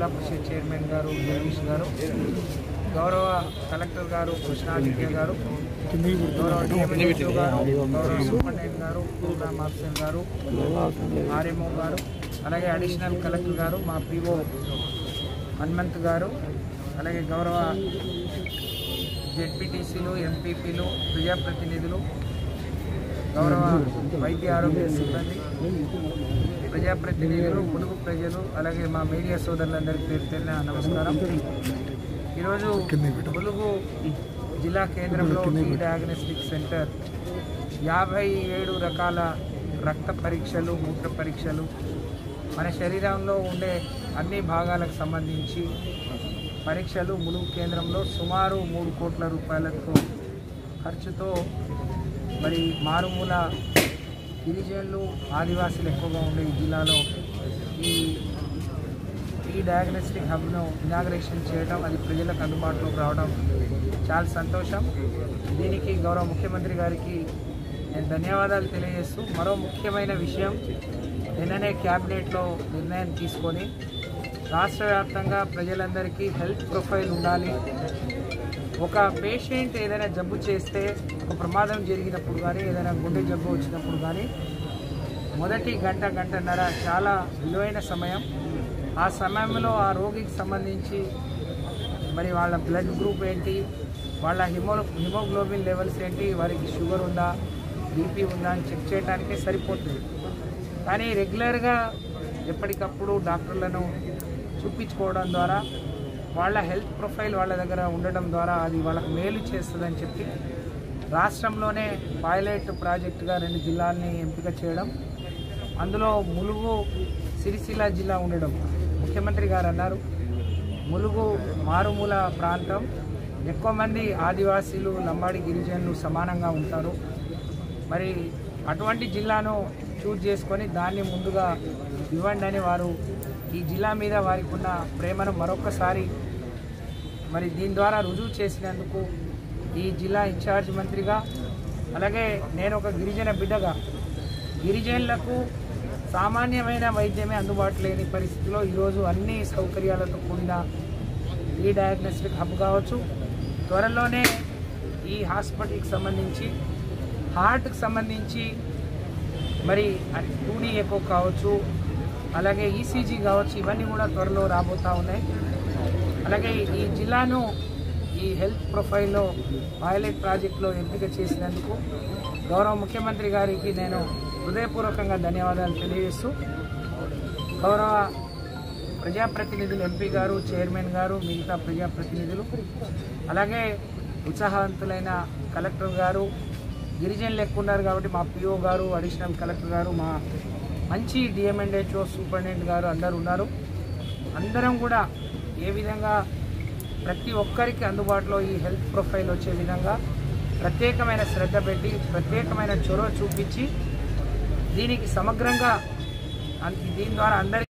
పరిషత్ chairman గారు జగదీష్ గారు గౌరవ కలెక్టర్ గారు కృష్ణాదిత్య గారు గౌరవ డిఎంఎస్ఓ గారు గౌరవ సూపరింటెండెంట్ గారు ప్రోగ్రామ్ ఆఫీసర్ గారు ఆర్ఎంఓ గారు అలాగే అడిషనల్ కలెక్టర్ గారు మా పిఓ హనుమంత్ గారు అలాగే గౌరవ జెడ్పీటీసీలు ఎంపీపీలు ప్రజాప్రతినిధులు గౌరవ వైద్య ఆరోగ్య సిబ్బంది ప్రజాప్రతినిధులు ములుగు ప్రజలు అలాగే మా మీడియా సోదరులందరికీ పేరు పేరున నమస్కారం ఈరోజు ములుగు జిల్లా కేంద్రంలో ఈ డయాగ్నోస్టిక్ సెంటర్ యాభై ఏడు రకాల రక్త పరీక్షలు మూత్ర పరీక్షలు మన శరీరంలో ఉండే అన్ని భాగాలకు సంబంధించి పరీక్షలు ములుగు కేంద్రంలో సుమారు మూడు కోట్ల రూపాయలతో ఖర్చుతో మరి మారుమూల గిరిజనులు ఆదివాసులు ఎక్కువగా ఉండే ఈ జిల్లాలో ఈ ఈ డయాగ్నోస్టిక్ హబ్ను ఇనాగ్రేషన్ చేయడం అది ప్రజలకు అందుబాటులోకి రావడం చాలా సంతోషం దీనికి గౌరవ ముఖ్యమంత్రి గారికి నేను ధన్యవాదాలు తెలియజేస్తూ మరో ముఖ్యమైన విషయం నిన్ననే క్యాబినెట్లో నిర్ణయం తీసుకొని రాష్ట్ర వ్యాప్తంగా ప్రజలందరికీ హెల్త్ ప్రొఫైల్ ఉండాలి ఒక పేషెంట్ ఏదైనా జబ్బు చేస్తే ఒక ప్రమాదం జరిగినప్పుడు కానీ ఏదైనా గుండె జబ్బు వచ్చినప్పుడు కానీ మొదటి గంట గంటన్నర చాలా విలువైన సమయం ఆ సమయంలో ఆ రోగికి సంబంధించి మరి వాళ్ళ బ్లడ్ గ్రూప్ ఏంటి వాళ్ళ హిమో హిమోగ్లోబిన్ లెవెల్స్ ఏంటి వారికి షుగర్ ఉందా బీపీ ఉందా అని చెక్ చేయడానికే సరిపోతుంది కానీ రెగ్యులర్గా ఎప్పటికప్పుడు డాక్టర్లను చూపించుకోవడం ద్వారా వాళ్ళ హెల్త్ ప్రొఫైల్ వాళ్ళ దగ్గర ఉండడం ద్వారా అది వాళ్ళకి మేలు చేస్తుందని చెప్పి రాష్ట్రంలోనే పైలట్ ప్రాజెక్టుగా రెండు జిల్లాల్ని ఎంపిక చేయడం అందులో ములుగు సిరిసిల్ల జిల్లా ఉండడం ముఖ్యమంత్రి గారు అన్నారు ములుగు మారుమూల ప్రాంతం ఎక్కువ మంది ఆదివాసీలు లంబాడి గిరిజనులు సమానంగా ఉంటారు మరి అటువంటి జిల్లాను చూజ్ చేసుకొని దాన్ని ముందుగా ఇవ్వండి అని వారు ఈ జిల్లా మీద వారికి ఉన్న ప్రేమను మరొకసారి మరి దీని ద్వారా రుజువు చేసినందుకు ఈ జిల్లా ఇన్ఛార్జ్ మంత్రిగా అలాగే నేను ఒక గిరిజన బిడ్డగా గిరిజనులకు సామాన్యమైన వైద్యమే అందుబాటు లేని పరిస్థితిలో ఈరోజు అన్ని సౌకర్యాలతో కూడిన ఈ డయాగ్నోస్టిక్ హబ్ కావచ్చు త్వరలోనే ఈ హాస్పిటల్కి సంబంధించి హార్ట్కి సంబంధించి మరి టూ డీ ఎకో కావచ్చు అలాగే ఈసీజీ కావచ్చు ఇవన్నీ కూడా త్వరలో రాబోతూ ఉన్నాయి అలాగే ఈ జిల్లాను ఈ హెల్త్ ప్రొఫైల్లో పైలట్ ప్రాజెక్టులో ఎంపిక చేసినందుకు గౌరవ ముఖ్యమంత్రి గారికి నేను హృదయపూర్వకంగా ధన్యవాదాలు తెలియజేస్తూ గౌరవ ప్రజాప్రతినిధులు ఎంపీ గారు చైర్మన్ గారు మిగతా ప్రజాప్రతినిధులు అలాగే ఉత్సాహవంతులైన కలెక్టర్ గారు గిరిజనులు ఎక్కువ ఉన్నారు కాబట్టి మా పిఓ గారు అడిషనల్ కలెక్టర్ గారు మా మంచి డిఎంఎండ్హెచ్ఓ సూపరింటెండెంట్ గారు అందరు ఉన్నారు అందరం కూడా ఏ విధంగా ప్రతి ఒక్కరికి అందుబాటులో ఈ హెల్త్ ప్రొఫైల్ వచ్చే విధంగా ప్రత్యేకమైన శ్రద్ధ పెట్టి ప్రత్యేకమైన చొరవ చూపించి దీనికి సమగ్రంగా అన్- దీని ద్వారా అందరి